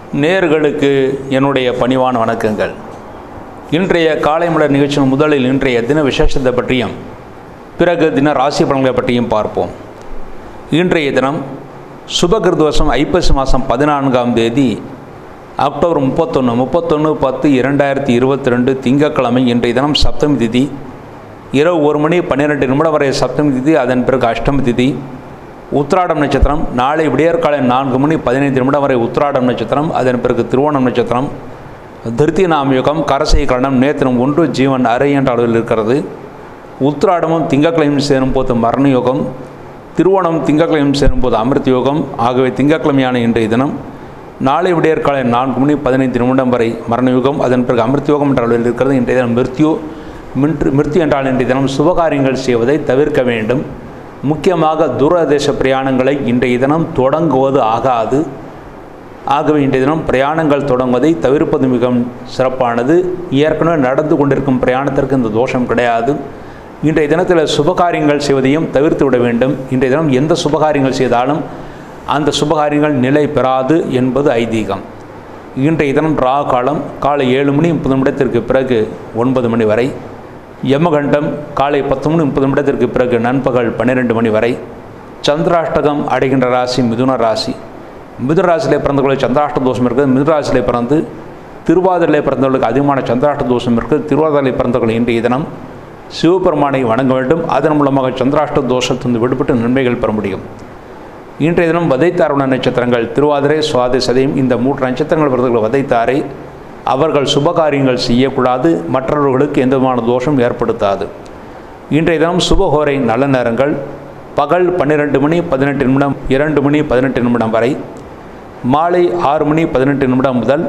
நேர்களுக்கு என்னுடைய பணிவான வணக்கங்கள் இன்றைய காலை மலர் நிகழ்ச்சியின் முதலில் இன்றைய தின விசேஷத்தை பற்றியும் பிறகு தின ராசி பலன்களை பற்றியும் பார்ப்போம் இன்றைய தினம் சுபகிருதவசம் ஐப்பசி மாதம் பதினான்காம் தேதி அக்டோபர் முப்பத்தொன்று முப்பத்தொன்று பத்து இரண்டாயிரத்தி இருபத்தி ரெண்டு திங்கட்கிழமை இன்றைய தினம் சப்தமி திதி இரவு ஒரு மணி பன்னிரெண்டு நிமிடம் வரை சப்தமி திதி அதன் பிறகு அஷ்டமி திதி உத்திராடம் நட்சத்திரம் நாளை விடியற்காலை நான்கு மணி பதினைந்து நிமிடம் வரை உத்திராடம் நட்சத்திரம் அதன் பிறகு திருவோணம் நட்சத்திரம் திருத்தி நாமயுகம் கரசை கரணம் நேத்திரம் ஒன்று ஜீவன் அரை என்ற அளவில் இருக்கிறது உத்திராடமும் திங்கக்கிழமையும் சேரும்போது மரண யோகம் திருவோணம் திங்கக்கிழமையும் சேரும்போது அமிர்த யோகம் ஆகவே திங்கக்கிழமையான இன்றைய தினம் நாளை விடியற்காலை நான்கு மணி பதினைந்து நிமிடம் வரை மரண யுகம் அதன் பிறகு அமிர்த யோகம் என்ற அளவில் இருக்கிறது இன்றைய தினம் மிருத்யு மின்று மிருத்யு என்றால் இன்றைய தினம் சுபகாரியங்கள் செய்வதை தவிர்க்க வேண்டும் முக்கியமாக தூரதேச பிரயாணங்களை இன்றைய தினம் தொடங்குவது ஆகாது ஆகவே இன்றைய தினம் பிரயாணங்கள் தொடங்குவதை தவிர்ப்பது மிகவும் சிறப்பானது ஏற்கனவே நடந்து கொண்டிருக்கும் பிரயாணத்திற்கு இந்த தோஷம் கிடையாது இன்றைய தினத்தில் சுபகாரியங்கள் செய்வதையும் தவிர்த்து விட வேண்டும் இன்றைய தினம் எந்த சுபகாரியங்கள் செய்தாலும் அந்த சுபகாரியங்கள் நிலை பெறாது என்பது ஐதீகம் இன்றைய தினம் ரா காலம் காலை ஏழு மணி முப்பது நிமிடத்திற்கு பிறகு ஒன்பது மணி வரை யமகண்டம் காலை பத்து மணி முப்பது நிமிடத்திற்கு பிறகு நண்பகல் பன்னிரெண்டு மணி வரை சந்திராஷ்டகம் அடைகின்ற ராசி மிதுன ராசி மிதுன ராசியிலே பிறந்தவர்களுக்கு சந்திராஷ்ட தோஷம் இருக்குது மிதுன ராசியிலே பிறந்து திருவாதிரையிலே பிறந்தவர்களுக்கு அதிகமான சந்திராஷ்ட தோஷம் இருக்குது திருவாதிரையிலே பிறந்தவர்கள் இன்றைய தினம் சிவபெருமானை வணங்க வேண்டும் அதன் மூலமாக சந்திராஷ்ட தோஷத்திலிருந்து விடுபட்டு நன்மைகள் பெற முடியும் இன்றைய தினம் வதைத்தாருண நட்சத்திரங்கள் திருவாதிரை சுவாதி சதயம் இந்த மூன்று நட்சத்திரங்கள் பிறந்தவர்கள் வதைத்தாரை அவர்கள் சுபகாரியங்கள் செய்யக்கூடாது மற்றவர்களுக்கு எந்த விதமான தோஷம் ஏற்படுத்தாது இன்றைய தினம் சுபஹோரை நல்ல நேரங்கள் பகல் பன்னிரெண்டு மணி பதினெட்டு நிமிடம் இரண்டு மணி பதினெட்டு நிமிடம் வரை மாலை ஆறு மணி பதினெட்டு நிமிடம் முதல்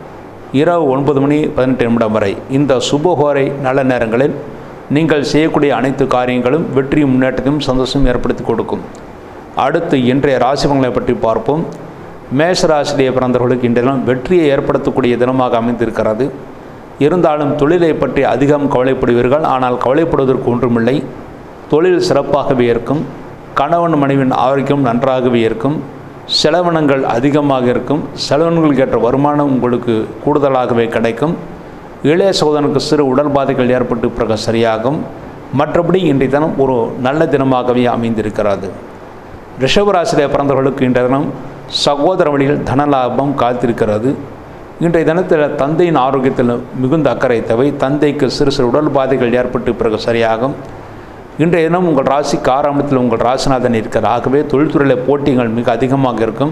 இரவு ஒன்பது மணி பதினெட்டு நிமிடம் வரை இந்த சுபஹோரை நல்ல நேரங்களில் நீங்கள் செய்யக்கூடிய அனைத்து காரியங்களும் வெற்றி முன்னேற்றத்தையும் சந்தோஷம் ஏற்படுத்தி கொடுக்கும் அடுத்து இன்றைய ராசி பலன்களை பற்றி பார்ப்போம் மேஷ ராசியிலே பிறந்தவர்களுக்கு இன்றைய தினம் வெற்றியை ஏற்படுத்தக்கூடிய தினமாக அமைந்திருக்கிறது இருந்தாலும் தொழிலை பற்றி அதிகம் கவலைப்படுவீர்கள் ஆனால் கவலைப்படுவதற்கு ஒன்றுமில்லை தொழில் சிறப்பாகவே இருக்கும் கணவன் மனைவின் ஆரோக்கியம் நன்றாகவே இருக்கும் செலவினங்கள் அதிகமாக இருக்கும் செலவினங்களுக்கு ஏற்ற வருமானம் உங்களுக்கு கூடுதலாகவே கிடைக்கும் இளைய சோதனுக்கு சிறு உடல் பாதைகள் ஏற்பட்டு பிறகு சரியாகும் மற்றபடி இன்றைய தினம் ஒரு நல்ல தினமாகவே அமைந்திருக்கிறது ரிஷபராசிலே பிறந்தவர்களுக்கு இன்றைய தினம் சகோதர வழியில் தனலாபம் காத்திருக்கிறது இன்றைய தினத்தில் தந்தையின் ஆரோக்கியத்தில் மிகுந்த அக்கறை தேவை தந்தைக்கு சிறு சிறு உடல் பாதைகள் ஏற்பட்டு பிறகு சரியாகும் இன்றைய தினம் உங்கள் ராசிக்கு ஆரம்பத்தில் உங்கள் ராசிநாதன் இருக்கிறார் ஆகவே தொழில்துறையில் போட்டிகள் மிக அதிகமாக இருக்கும்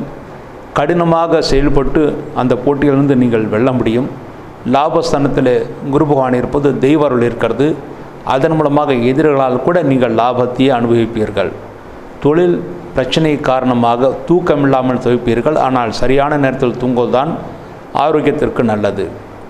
கடினமாக செயல்பட்டு அந்த போட்டியிலிருந்து நீங்கள் வெல்ல முடியும் லாபஸ்தானத்தில் குரு பகவான் இருப்பது தெய்வ அருள் இருக்கிறது அதன் மூலமாக எதிரிகளால் கூட நீங்கள் லாபத்தையே அனுபவிப்பீர்கள் தொழில் பிரச்சனை காரணமாக தூக்கமில்லாமல் துவைப்பீர்கள் ஆனால் சரியான நேரத்தில் தூங்குவதுதான் ஆரோக்கியத்திற்கு நல்லது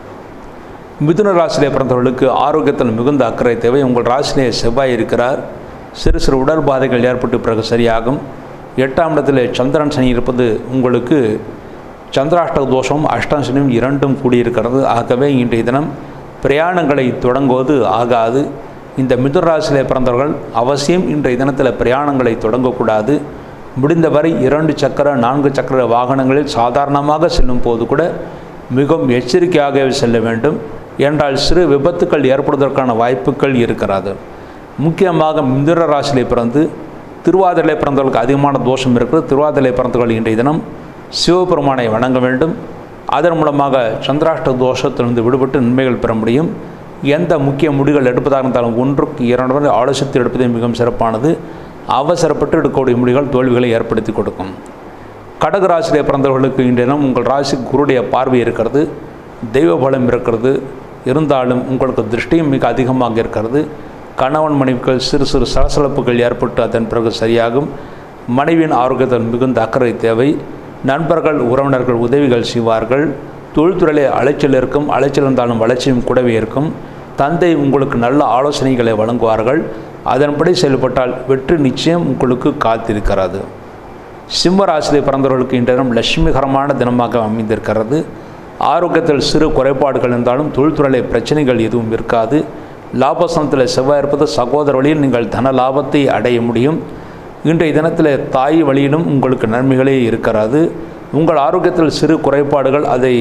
மிதுன ராசியிலே பிறந்தவர்களுக்கு ஆரோக்கியத்தில் மிகுந்த அக்கறை தேவை உங்கள் ராசியிலே செவ்வாய் இருக்கிறார் சிறு சிறு உடல் பாதைகள் ஏற்பட்டு பிறகு சரியாகும் எட்டாம் இடத்தில் சந்திரன் சனி இருப்பது உங்களுக்கு சந்திராஷ்டக தோஷம் அஷ்டம் சனியும் இரண்டும் கூடியிருக்கிறது ஆகவே இன்றைய தினம் பிரயாணங்களை தொடங்குவது ஆகாது இந்த மிதுன ராசியிலே பிறந்தவர்கள் அவசியம் இன்றைய தினத்தில் பிரயாணங்களை தொடங்கக்கூடாது முடிந்தவரை இரண்டு சக்கர நான்கு சக்கர வாகனங்களில் சாதாரணமாக செல்லும் போது கூட மிகவும் எச்சரிக்கையாகவே செல்ல வேண்டும் என்றால் சிறு விபத்துக்கள் ஏற்படுவதற்கான வாய்ப்புகள் இருக்கிறது முக்கியமாக மிதுன ராசியிலே பிறந்து திருவாதிரை பிறந்தவர்களுக்கு அதிகமான தோஷம் இருக்கிறது திருவாதிரை பிறந்தவர்கள் இன்றைய தினம் சிவபெருமானை வணங்க வேண்டும் அதன் மூலமாக சந்திராஷ்ட தோஷத்திலிருந்து விடுபட்டு நன்மைகள் பெற முடியும் எந்த முக்கிய முடிவுகள் எடுப்பதாக இருந்தாலும் ஒன்றுக்கு இரண்டு முறை ஆலோசித்து எடுப்பதே மிகவும் சிறப்பானது அவசரப்பட்டு எடுக்கக்கூடிய முடிவுகள் தோல்விகளை ஏற்படுத்தி கொடுக்கும் கடக ராசியிலே பிறந்தவர்களுக்கு இன்றைய தினம் உங்கள் ராசிக்கு குருடைய பார்வை இருக்கிறது தெய்வ பலம் இருக்கிறது இருந்தாலும் உங்களுக்கு திருஷ்டியும் மிக அதிகமாக இருக்கிறது கணவன் மனைவிகள் சிறு சிறு சலசலப்புகள் ஏற்பட்டு அதன் பிறகு சரியாகும் மனைவியின் ஆரோக்கியத்தில் மிகுந்த அக்கறை தேவை நண்பர்கள் உறவினர்கள் உதவிகள் செய்வார்கள் தொழில்துறையிலே அலைச்சல் இருக்கும் அலைச்சல் இருந்தாலும் வளர்ச்சியும் கூடவே இருக்கும் தந்தை உங்களுக்கு நல்ல ஆலோசனைகளை வழங்குவார்கள் அதன்படி செயல்பட்டால் வெற்றி நிச்சயம் உங்களுக்கு காத்திருக்கிறது சிம்ம ராசியிலே பிறந்தவர்களுக்கு இன்றைய தினம் லட்சுமிகரமான தினமாக அமைந்திருக்கிறது ஆரோக்கியத்தில் சிறு குறைபாடுகள் இருந்தாலும் தொழில்துறையிலே பிரச்சனைகள் எதுவும் இருக்காது லாபஸ்தானத்தில் செவ்வாய் இருப்பது சகோதர வழியில் நீங்கள் தன லாபத்தை அடைய முடியும் இன்றைய தினத்தில் தாய் வழியிலும் உங்களுக்கு நன்மைகளே இருக்கிறது உங்கள் ஆரோக்கியத்தில் சிறு குறைபாடுகள் அதை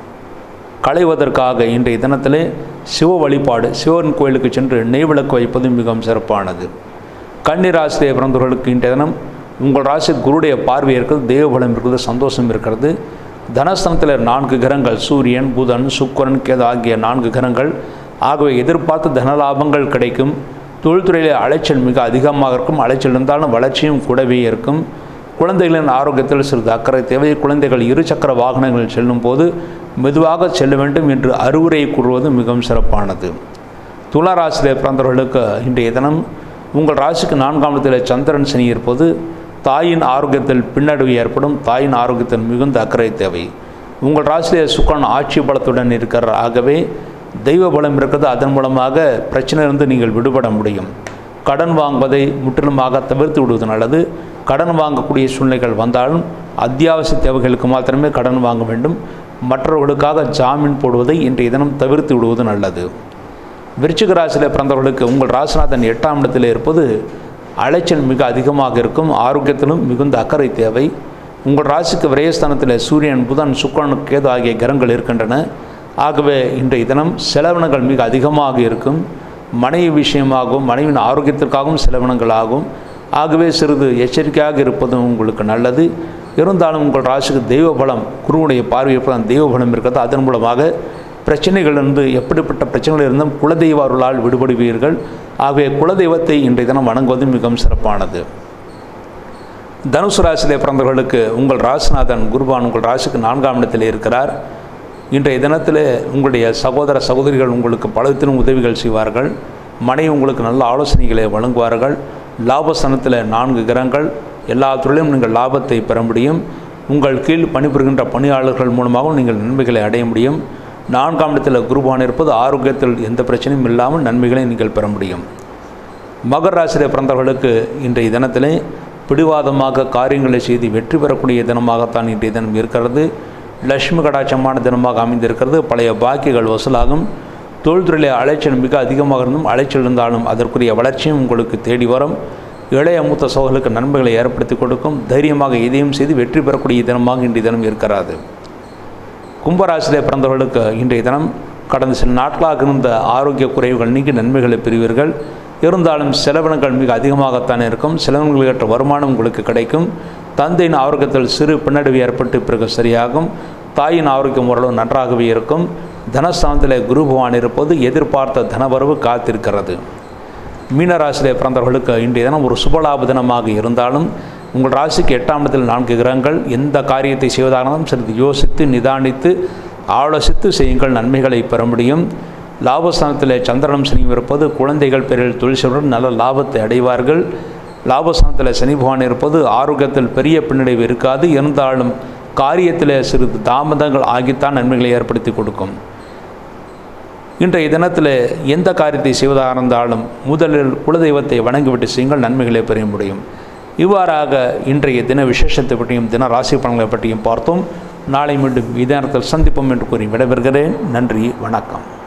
களைவதற்காக இன்றைய தினத்திலே சிவ வழிபாடு சிவன் கோயிலுக்கு சென்று நெய் விளக்கு வைப்பது மிகவும் சிறப்பானது கன்னி ராசியை பிறந்தவர்களுக்கு இன்றைய தினம் உங்கள் ராசி குருடைய பார்வை இருக்கிறது தேவபலம் இருக்கிறது சந்தோஷம் இருக்கிறது தனஸ்தனத்தில் நான்கு கிரகங்கள் சூரியன் புதன் சுக்கரன் கேது ஆகிய நான்கு கிரகங்கள் ஆகவே எதிர்பார்த்த தனலாபங்கள் கிடைக்கும் தொழில்துறையில் அலைச்சல் மிக அதிகமாக இருக்கும் அலைச்சல் இருந்தாலும் வளர்ச்சியும் கூடவே இருக்கும் குழந்தைகளின் ஆரோக்கியத்தில் சிறிது அக்கறை தேவை குழந்தைகள் இரு சக்கர வாகனங்களில் செல்லும் போது மெதுவாக செல்ல வேண்டும் என்று அறிவுரை கூறுவது மிகவும் சிறப்பானது துலா ராசியில் பிறந்தவர்களுக்கு இன்றைய தினம் உங்கள் ராசிக்கு நான்காம் இடத்தில் சந்திரன் சனி இருப்பது தாயின் ஆரோக்கியத்தில் பின்னடைவு ஏற்படும் தாயின் ஆரோக்கியத்தில் மிகுந்த அக்கறை தேவை உங்கள் ராசியிலே சுக்கரன் ஆட்சி பலத்துடன் இருக்கிறார் ஆகவே தெய்வ பலம் இருக்கிறது அதன் மூலமாக பிரச்சனையிலிருந்து நீங்கள் விடுபட முடியும் கடன் வாங்குவதை முற்றிலுமாக தவிர்த்து விடுவது நல்லது கடன் வாங்கக்கூடிய சூழ்நிலைகள் வந்தாலும் அத்தியாவசிய தேவைகளுக்கு மாத்திரமே கடன் வாங்க வேண்டும் மற்றவர்களுக்காக ஜாமீன் போடுவதை இன்றைய தினம் தவிர்த்து விடுவது நல்லது விருச்சிக ராசியில் பிறந்தவர்களுக்கு உங்கள் ராசிநாதன் எட்டாம் இடத்தில் இருப்பது அலைச்சல் மிக அதிகமாக இருக்கும் ஆரோக்கியத்திலும் மிகுந்த அக்கறை தேவை உங்கள் ராசிக்கு விரயஸ்தானத்தில் சூரியன் புதன் சுக்கரன் கேது ஆகிய கிரகங்கள் இருக்கின்றன ஆகவே இன்றைய தினம் செலவினங்கள் மிக அதிகமாக இருக்கும் மனைவி விஷயமாகவும் மனைவியின் ஆரோக்கியத்திற்காகவும் செலவினங்கள் ஆகும் ஆகவே சிறிது எச்சரிக்கையாக இருப்பதும் உங்களுக்கு நல்லது இருந்தாலும் உங்கள் ராசிக்கு தெய்வ பலம் குருவுடைய பார்வை இருப்பதான் தெய்வ பலம் இருக்கிறது அதன் மூலமாக பிரச்சனைகளிலிருந்து எப்படிப்பட்ட பிரச்சனைகள் இருந்தும் குலதெய்வ அருளால் விடுபடுவீர்கள் ஆகவே குலதெய்வத்தை இன்றைய தினம் வணங்குவது மிகவும் சிறப்பானது தனுசு ராசியிலே பிறந்தவர்களுக்கு உங்கள் ராசிநாதன் குருபான் உங்கள் ராசிக்கு நான்காம் இடத்தில் இருக்கிறார் இன்றைய தினத்தில் உங்களுடைய சகோதர சகோதரிகள் உங்களுக்கு பலத்திலும் உதவிகள் செய்வார்கள் மனைவி உங்களுக்கு நல்ல ஆலோசனைகளை வழங்குவார்கள் லாபஸ்தானத்தில் நான்கு கிரகங்கள் எல்லா துறையிலும் நீங்கள் லாபத்தை பெற முடியும் உங்கள் கீழ் பணிபுரிகின்ற பணியாளர்கள் மூலமாகவும் நீங்கள் நன்மைகளை அடைய முடியும் நான்காம் இடத்தில் குருபான் இருப்பது ஆரோக்கியத்தில் எந்த பிரச்சனையும் இல்லாமல் நன்மைகளை நீங்கள் பெற முடியும் மகர ராசியிலே பிறந்தவர்களுக்கு இன்றைய தினத்திலே பிடிவாதமாக காரியங்களை செய்து வெற்றி பெறக்கூடிய தினமாகத்தான் இன்றைய தினம் இருக்கிறது லட்சுமி கடாட்சமான தினமாக அமைந்திருக்கிறது பழைய பாக்கிகள் வசூலாகும் தொழில்துறையிலே அலைச்சல் மிக அதிகமாக இருந்தும் அலைச்சல் இருந்தாலும் அதற்குரிய வளர்ச்சியும் உங்களுக்கு தேடி வரும் இளைய மூத்த சோழர்களுக்கு நன்மைகளை ஏற்படுத்தி கொடுக்கும் தைரியமாக எதையும் செய்து வெற்றி பெறக்கூடிய தினமாக இன்றைய தினம் இருக்கிறது கும்பராசியிலே பிறந்தவர்களுக்கு இன்றைய தினம் கடந்த சில நாட்களாக இருந்த ஆரோக்கிய குறைவுகள் நீக்கி நன்மைகளை பெறுவீர்கள் இருந்தாலும் செலவினங்கள் மிக அதிகமாகத்தான் இருக்கும் செலவினங்கள் ஏற்ற வருமானம் உங்களுக்கு கிடைக்கும் தந்தையின் ஆரோக்கியத்தில் சிறு பின்னடைவு ஏற்பட்டு பிறகு சரியாகும் தாயின் ஆரோக்கியம் ஓரளவு நன்றாகவே இருக்கும் தனஸ்தானத்தில் குரு பகவான் இருப்பது எதிர்பார்த்த தனவரவு காத்திருக்கிறது மீனராசியிலே பிறந்தவர்களுக்கு இன்றைய தினம் ஒரு சுபலாப தினமாக இருந்தாலும் உங்கள் ராசிக்கு எட்டாம் இடத்தில் நான்கு கிரகங்கள் எந்த காரியத்தை செய்வதானாலும் சிறிது யோசித்து நிதானித்து ஆலோசித்து செய்யுங்கள் நன்மைகளை பெற முடியும் லாபஸ்தானத்தில் சந்திரனும் சனியும் இருப்பது குழந்தைகள் பேரில் தொழில் செய்வர்கள் நல்ல லாபத்தை அடைவார்கள் லாபஸ்தானத்தில் சனி பகவான் இருப்பது ஆரோக்கியத்தில் பெரிய பின்னடைவு இருக்காது இருந்தாலும் காரியத்தில் சிறிது தாமதங்கள் ஆகித்தான் நன்மைகளை ஏற்படுத்தி கொடுக்கும் இன்றைய தினத்தில் எந்த காரியத்தை செய்வதாக இருந்தாலும் முதலில் குலதெய்வத்தை வணங்கிவிட்டு செய்யுங்கள் நன்மைகளை பெற முடியும் இவ்வாறாக இன்றைய தின விசேஷத்தை பற்றியும் தின ராசி பலன்களை பற்றியும் பார்த்தோம் நாளை மீண்டும் இதே நேரத்தில் சந்திப்போம் என்று கூறி விடைபெறுகிறேன் நன்றி வணக்கம்